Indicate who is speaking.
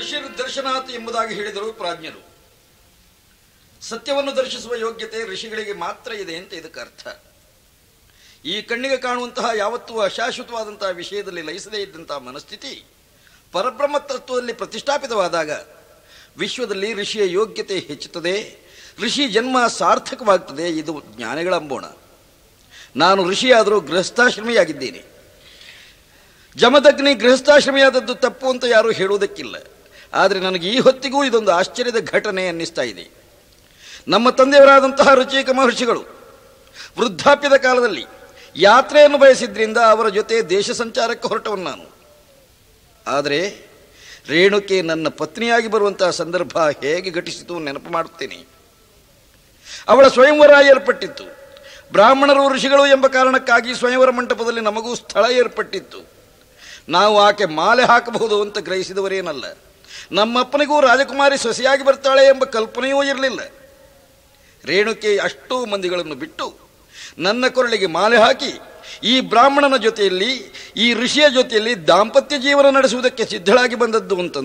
Speaker 1: ಋಷಿರ್ ದರ್ಶನಾತ್ ಎಂಬುದಾಗಿ ಹೇಳಿದರು ಪ್ರಾಜ್ಞರು ಸತ್ಯವನ್ನು ದರ್ಶಿಸುವ ಯೋಗ್ಯತೆ ಋಷಿಗಳಿಗೆ ಮಾತ್ರ ಇದೆ ಅಂತ ಇದಕ್ಕೆ ಅರ್ಥ ಈ ಕಣ್ಣಿಗೆ ಕಾಣುವಂತಹ ಯಾವತ್ತೂ ಅಶಾಶ್ವತವಾದಂತಹ ವಿಷಯದಲ್ಲಿ ಲಯಿಸದೇ ಇದ್ದಂತಹ ಮನಸ್ಥಿತಿ ಪರಬ್ರಹ್ಮ ತತ್ವದಲ್ಲಿ ಪ್ರತಿಷ್ಠಾಪಿತವಾದಾಗ ವಿಶ್ವದಲ್ಲಿ ಋಷಿಯ ಯೋಗ್ಯತೆ ಹೆಚ್ಚುತ್ತದೆ ಋಷಿ ಜನ್ಮ ಸಾರ್ಥಕವಾಗ್ತದೆ ಇದು ಜ್ಞಾನಿಗಳ ಅಂಬೋಣ ನಾನು ಋಷಿಯಾದರೂ ಗೃಹಸ್ಥಾಶ್ರಮಿಯಾಗಿದ್ದೇನೆ ಜಮದಗ್ನಿ ಗೃಹಸ್ಥಾಶ್ರಮಿಯಾದದ್ದು ತಪ್ಪು ಅಂತ ಯಾರೂ ಹೇಳುವುದಕ್ಕಿಲ್ಲ ಆದರೆ ನನಗೆ ಈ ಹೊತ್ತಿಗೂ ಇದೊಂದು ಆಶ್ಚರ್ಯದ ಘಟನೆ ಅನ್ನಿಸ್ತಾ ಇದೆ ನಮ್ಮ ತಂದೆಯವರಾದಂತಹ ರುಚಿಕ ಮಹರ್ಷಿಗಳು ವೃದ್ಧಾಪ್ಯದ ಕಾಲದಲ್ಲಿ ಯಾತ್ರೆಯನ್ನು ಬಯಸಿದ್ರಿಂದ ಅವರ ಜೊತೆ ದೇಶ ಸಂಚಾರಕ್ಕೆ ಹೊರಟವನು ನಾನು ಆದರೆ ರೇಣುಕೆ ನನ್ನ ಪತ್ನಿಯಾಗಿ ಬರುವಂತಹ ಸಂದರ್ಭ ಹೇಗೆ ಘಟಿಸಿತು ನೆನಪು ಮಾಡುತ್ತೇನೆ ಅವಳ ಸ್ವಯಂವರ ಏರ್ಪಟ್ಟಿತ್ತು ಬ್ರಾಹ್ಮಣರು ಋಷಿಗಳು ಎಂಬ ಕಾರಣಕ್ಕಾಗಿ ಸ್ವಯಂವರ ಮಂಟಪದಲ್ಲಿ ನಮಗೂ ಸ್ಥಳ ಏರ್ಪಟ್ಟಿತ್ತು ನಾವು ಆಕೆ ಮಾಲೆ ಹಾಕಬಹುದು ಅಂತ ಗ್ರಹಿಸಿದವರೇನಲ್ಲ ನಮ್ಮಪ್ಪನಿಗೂ ರಾಜಕುಮಾರಿ ಸೊಸೆಯಾಗಿ ಬರ್ತಾಳೆ ಎಂಬ ಕಲ್ಪನೆಯೂ ಇರಲಿಲ್ಲ ರೇಣುಕೆ ಅಷ್ಟೂ ಮಂದಿಗಳನ್ನು ಬಿಟ್ಟು ನನ್ನ ಕೊರಳಿಗೆ ಮಾಲೆ ಹಾಕಿ ಈ ಬ್ರಾಹ್ಮಣನ ಜೊತೆಯಲ್ಲಿ ಈ ಋಷಿಯ ಜೊತೆಯಲ್ಲಿ ದಾಂಪತ್ಯ ಜೀವನ ನಡೆಸುವುದಕ್ಕೆ ಸಿದ್ಧಳಾಗಿ ಬಂದದ್ದು ಅಂತ